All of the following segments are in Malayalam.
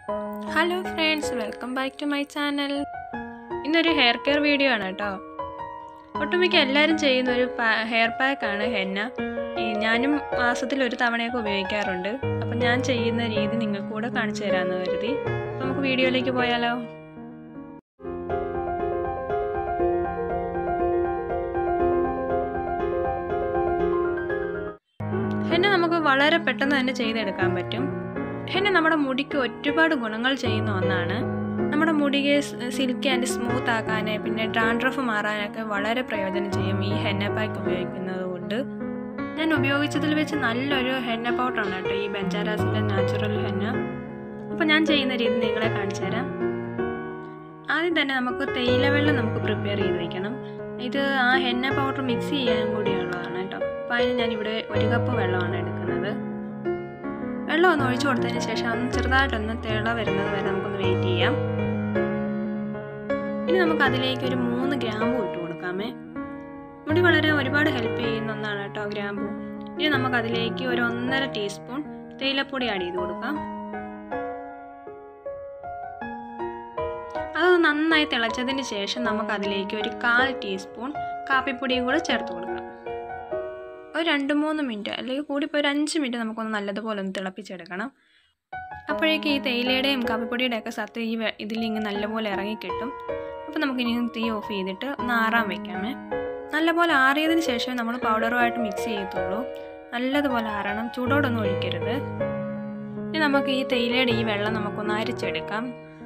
hello friends welcome back to my channel ഇന്നൊരു ഹെയർ കെയർ വീഡിയോ ആണ് കേട്ടോ ഒട്ടുമിക്ക എല്ലാവരും ചെയ്യുന്ന ഒരു ഹെയർ പാക്കാണ് ഹെന്ന ഈ ഞാനും മാസത്തിൽ ഒരു തവണയൊക്കെ ഉപയോഗിക്കാറുണ്ട് അപ്പം ഞാൻ ചെയ്യുന്ന രീതി നിങ്ങൾക്ക് കൂടെ കാണിച്ചു തരാമെന്ന് കരുതി അപ്പം നമുക്ക് വീഡിയോയിലേക്ക് പോയാലോ ഹെന്ന നമുക്ക് വളരെ പെട്ടെന്ന് തന്നെ ചെയ്തെടുക്കാൻ പറ്റും ഹെന്ന നമ്മുടെ മുടിക്ക് ഒരുപാട് ഗുണങ്ങൾ ചെയ്യുന്ന ഒന്നാണ് നമ്മുടെ മുടിയെ സിൽക്കി ആൻഡ് സ്മൂത്ത് ആക്കാൻ പിന്നെ ഡ്രാൻഡ്രഫ് മാറാനൊക്കെ വളരെ പ്രയോജനം ചെയ്യും ഈ ഹെന്ന പാക്ക് ഉപയോഗിക്കുന്നത് കൊണ്ട് ഞാൻ ഉപയോഗിച്ചതിൽ വെച്ച് നല്ലൊരു ഹെന്ന പൗഡറാണ് കേട്ടോ ഈ ബെഞ്ചാരാസിൻ്റെ നാച്ചുറൽ ഹെന്ന അപ്പോൾ ഞാൻ ചെയ്യുന്ന രീതി നിങ്ങളെ കാണിച്ചു തരാം ആദ്യം തന്നെ നമുക്ക് തേയില വെള്ളം നമുക്ക് പ്രിപ്പയർ ചെയ്ത് വെക്കണം ഇത് ആ ഹെന്ന പൗഡർ മിക്സ് ചെയ്യാൻ കൂടിയുള്ളതാണ് കേട്ടോ അപ്പോൾ അതിന് ഞാനിവിടെ ഒരു കപ്പ് വെള്ളമാണ് എടുക്കുന്നത് വെള്ളം ഒന്ന് ഒഴിച്ചു കൊടുത്തതിന് ശേഷം ഒന്ന് ചെറുതായിട്ടൊന്ന് തിള വരുന്നത് വരെ നമുക്കൊന്ന് വെയിറ്റ് ചെയ്യാം ഇനി നമുക്ക് അതിലേക്ക് ഒരു മൂന്ന് ഗ്രാമ്പു ഇട്ട് കൊടുക്കാമേ മുടി വളരാൻ ഒരുപാട് ഹെൽപ്പ് ചെയ്യുന്ന ഒന്നാണ് കേട്ടോ ഗ്രാമ്പു ഇനി നമുക്ക് അതിലേക്ക് ഒരു ഒന്നര ടീസ്പൂൺ തേയിലപ്പൊടി ആഡ് ചെയ്ത് കൊടുക്കാം അത് നന്നായി തിളച്ചതിന് ശേഷം നമുക്ക് അതിലേക്ക് ഒരു കാൽ ടീസ്പൂൺ കാപ്പിപ്പൊടിയും കൂടെ ചേർത്ത് കൊടുക്കാം ഒരു രണ്ട് മൂന്ന് മിനിറ്റ് അല്ലെങ്കിൽ കൂടിപ്പോൾ ഒരു അഞ്ച് മിനിറ്റ് നമുക്കൊന്ന് നല്ലതുപോലെ ഒന്ന് തിളപ്പിച്ചെടുക്കണം അപ്പോഴേക്ക് ഈ തേയിലയുടെയും കാപ്പിപ്പൊടിയുടെയൊക്കെ സത്ത് ഈ ഇതിലിങ്ങ് നല്ലപോലെ ഇറങ്ങി കിട്ടും അപ്പോൾ നമുക്കിനി തീ ഓഫ് ചെയ്തിട്ട് ഒന്ന് ആറാൻ വയ്ക്കാമേ നല്ലപോലെ ആറിയതിന് ശേഷം നമ്മൾ പൗഡറുമായിട്ട് മിക്സ് ചെയ്യത്തുള്ളൂ നല്ലതുപോലെ ആറണം ചൂടോടൊന്നും ഒഴിക്കരുത് ഇനി നമുക്ക് ഈ തേയിലയുടെ ഈ വെള്ളം നമുക്കൊന്ന് അരിച്ചെടുക്കാം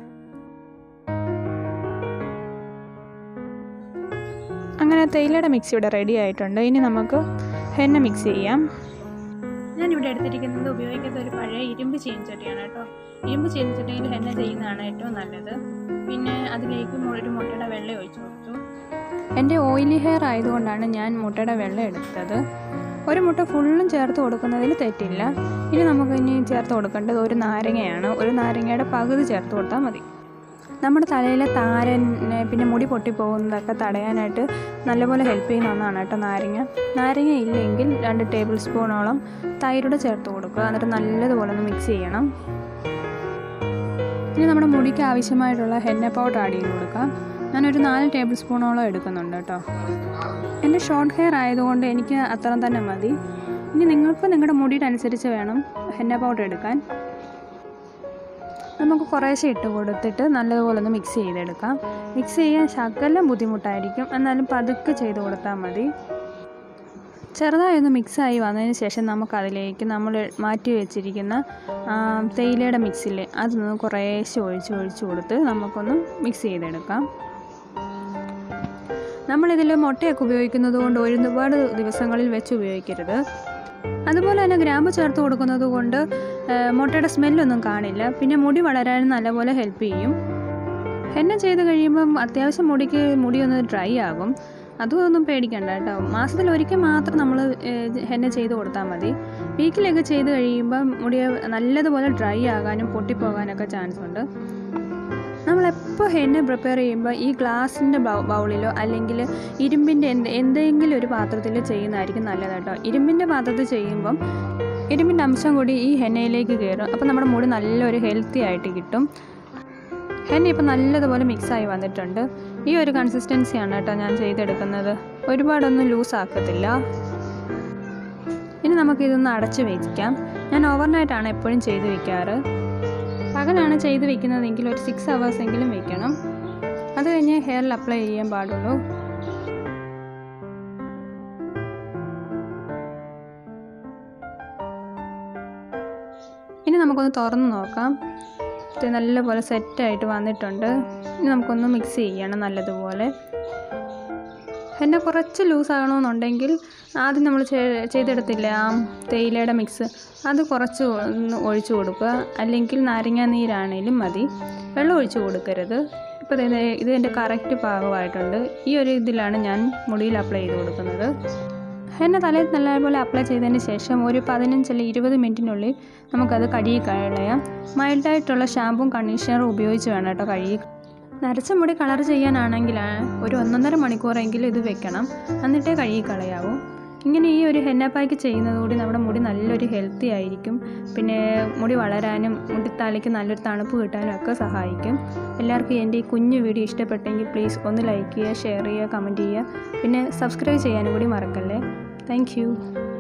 അങ്ങനെ തേയിലയുടെ മിക്സ് ഇവിടെ റെഡി ആയിട്ടുണ്ട് ഇനി നമുക്ക് ഹെന്ന മിക്സ് ചെയ്യാം ഞാനിവിടെ എടുത്തിരിക്കുന്നത് ഉപയോഗിക്കുന്ന ഒരു പഴയ ഇരുമ്പ് ചീനച്ചട്ടിയാണ് കേട്ടോ ഇരുമ്പ് ചീനച്ചട്ടിയിൽ ഹെന്ന ചെയ്യുന്നതാണ് ഏറ്റവും നല്ലത് പിന്നെ അതിലേക്ക് ഒരു മുട്ടയുടെ വെള്ളം ഒഴിച്ചു കൊടുത്തു എൻ്റെ ഓയിലി ഹെയർ ആയതുകൊണ്ടാണ് ഞാൻ മുട്ടയുടെ വെള്ളം എടുത്തത് ഒരു മുട്ട ഫുള്ളും ചേർത്ത് കൊടുക്കുന്നതിൽ തെറ്റില്ല ഇനി നമുക്ക് ഇനി ചേർത്ത് കൊടുക്കേണ്ടത് ഒരു നാരങ്ങയാണ് ഒരു നാരങ്ങയുടെ പകുതി ചേർത്ത് കൊടുത്താൽ മതി നമ്മുടെ തലയിലെ താരൻ പിന്നെ മുടി പൊട്ടിപ്പോകുന്നതൊക്കെ തടയാനായിട്ട് നല്ലപോലെ ഹെൽപ്പ് ചെയ്യുന്ന ഒന്നാണ് കേട്ടോ നാരങ്ങ നാരങ്ങ ഇല്ലെങ്കിൽ രണ്ട് ടേബിൾ സ്പൂണോളം തൈരുടെ ചേർത്ത് കൊടുക്കുക എന്നിട്ട് നല്ലതുപോലെ ഒന്ന് മിക്സ് ചെയ്യണം ഇനി നമ്മുടെ മുടിക്ക് ആവശ്യമായിട്ടുള്ള ഹെന്ന പൗഡർ ആഡ് ചെയ്ത് കൊടുക്കാം ഞാനൊരു നാല് ടേബിൾ സ്പൂണോളം എടുക്കുന്നുണ്ട് കേട്ടോ എൻ്റെ ഷോർട്ട് ഹെയർ ആയതുകൊണ്ട് എനിക്ക് അത്ര തന്നെ മതി ഇനി നിങ്ങൾക്ക് നിങ്ങളുടെ മുടിയുടെ അനുസരിച്ച് വേണം ഹെന്ന പൗഡർ എടുക്കാൻ നമുക്ക് കുറേശ്ശെ ഇട്ട് കൊടുത്തിട്ട് നല്ലതുപോലെ ഒന്ന് മിക്സ് ചെയ്തെടുക്കാം മിക്സ് ചെയ്യാൻ ശകലം ബുദ്ധിമുട്ടായിരിക്കും എന്നാലും പതുക്കെ ചെയ്ത് കൊടുത്താൽ മതി ചെറുതായി ഒന്ന് മിക്സായി വന്നതിന് ശേഷം നമുക്ക് അതിലേക്ക് നമ്മൾ മാറ്റി വെച്ചിരിക്കുന്ന തേയിലയുടെ മിക്സിൽ അതൊന്ന് കുറേശ്ശെ ഒഴിച്ച് ഒഴിച്ച് കൊടുത്ത് നമുക്കൊന്ന് മിക്സ് ചെയ്തെടുക്കാം നമ്മളിതിൽ മുട്ടയൊക്കെ ഉപയോഗിക്കുന്നത് കൊണ്ട് ഒരുപാട് ദിവസങ്ങളിൽ വെച്ച് ഉപയോഗിക്കരുത് അതുപോലെ തന്നെ ഗ്രാമ്പ് ചേർത്ത് കൊടുക്കുന്നത് കൊണ്ട് മുട്ടയുടെ സ്മെല്ലൊന്നും കാണില്ല പിന്നെ മുടി വളരാൻ നല്ലപോലെ ഹെൽപ്പ് ചെയ്യും ഹെന്ന ചെയ്ത് കഴിയുമ്പം അത്യാവശ്യം മുടിക്ക് മുടി ഒന്ന് ഡ്രൈ ആകും അതൊന്നും പേടിക്കണ്ട കേട്ടോ മാസത്തിൽ ഒരിക്കൽ മാത്രം നമ്മൾ ഹെന്ന ചെയ്ത് കൊടുത്താൽ മതി വീക്കിലൊക്കെ ചെയ്ത് കഴിയുമ്പം മുടി നല്ലതുപോലെ ഡ്രൈ ആകാനും പൊട്ടിപ്പോകാനൊക്കെ ചാൻസ് ഉണ്ട് നമ്മളെപ്പോൾ ഹെന്ന പ്രിപ്പയർ ചെയ്യുമ്പോൾ ഈ ഗ്ലാസിൻ്റെ ബൗളിലോ അല്ലെങ്കിൽ ഇരുമ്പിൻ്റെ എന്ത് എന്തെങ്കിലും ഒരു പാത്രത്തിൽ ചെയ്യുന്നതായിരിക്കും നല്ലത് കേട്ടോ ഇരുമ്പിൻ്റെ പാത്രത്തിൽ ചെയ്യുമ്പം ഇരുമ്പിൻ്റെ അംശം കൂടി ഈ ഹെന്നയിലേക്ക് കയറും അപ്പോൾ നമ്മുടെ മുടി നല്ലൊരു ഹെൽത്തി ആയിട്ട് കിട്ടും ഹെന്ന ഇപ്പോൾ നല്ലതുപോലെ മിക്സായി വന്നിട്ടുണ്ട് ഈ ഒരു കൺസിസ്റ്റൻസിയാണ് കേട്ടോ ഞാൻ ചെയ്തെടുക്കുന്നത് ഒരുപാടൊന്നും ലൂസ് ആക്കത്തില്ല ഇനി നമുക്കിതൊന്ന് അടച്ച് വയ്ക്കാം ഞാൻ ഓവർനൈറ്റാണ് എപ്പോഴും ചെയ്ത് വയ്ക്കാറ് പകലാണ് ചെയ്ത് വെക്കുന്നതെങ്കിൽ ഒരു സിക്സ് അവേഴ്സ് എങ്കിലും വെക്കണം അത് കഴിഞ്ഞ് ഹെയറിൽ അപ്ലൈ ചെയ്യാൻ പാടുള്ളൂ ഇനി നമുക്കൊന്ന് തുറന്ന് നോക്കാം ഇത് നല്ലപോലെ സെറ്റായിട്ട് വന്നിട്ടുണ്ട് ഇനി നമുക്കൊന്ന് മിക്സ് ചെയ്യണം നല്ലതുപോലെ എന്നെ കുറച്ച് ലൂസ് ആകണമെന്നുണ്ടെങ്കിൽ ആദ്യം നമ്മൾ ചെയ്തെടുത്തില്ലേ ആ തേയിലയുടെ മിക്സ് അത് കുറച്ച് ഒന്ന് ഒഴിച്ചു കൊടുക്കുക അല്ലെങ്കിൽ നാരങ്ങ നീരാണേലും മതി വെള്ളം ഒഴിച്ചു കൊടുക്കരുത് ഇപ്പോൾ ഇത് ഇത് എൻ്റെ കറക്റ്റ് പാകമായിട്ടുണ്ട് ഈ ഒരു ഇതിലാണ് ഞാൻ മുടിയിൽ അപ്ലൈ ചെയ്ത് കൊടുക്കുന്നത് എന്നെ തലയിൽ നല്ലപോലെ അപ്ലൈ ചെയ്തതിന് ശേഷം ഒരു പതിനഞ്ച് അല്ലെങ്കിൽ ഇരുപത് മിനിറ്റിനുള്ളിൽ നമുക്കത് കഴുകി കളയാം മൈൽഡായിട്ടുള്ള ഷാമ്പും കണ്ടീഷണറും ഉപയോഗിച്ച് വേണം കേട്ടോ കഴുകി നരച്ച മുടി കളർ ചെയ്യാനാണെങ്കിൽ ഒരു ഒന്നൊന്നര മണിക്കൂറെങ്കിലും ഇത് വെക്കണം എന്നിട്ടേ കഴുകി കളയാവൂ ഇങ്ങനെ ഈ ഒരു ഹെന്ന പാക്ക് ചെയ്യുന്നതോടെ നമ്മുടെ മുടി നല്ലൊരു ഹെൽത്തി ആയിരിക്കും പിന്നെ മുടി വളരാനും മുടിത്താലിക്ക് നല്ലൊരു തണുപ്പ് കിട്ടാനും ഒക്കെ സഹായിക്കും എല്ലാവർക്കും എൻ്റെ ഈ കുഞ്ഞു വീഡിയോ ഇഷ്ടപ്പെട്ടെങ്കിൽ പ്ലീസ് ഒന്ന് ലൈക്ക് ചെയ്യുക ഷെയർ ചെയ്യുക കമൻറ്റ് ചെയ്യുക പിന്നെ സബ്സ്ക്രൈബ് ചെയ്യാനും കൂടി മറക്കല്ലേ താങ്ക്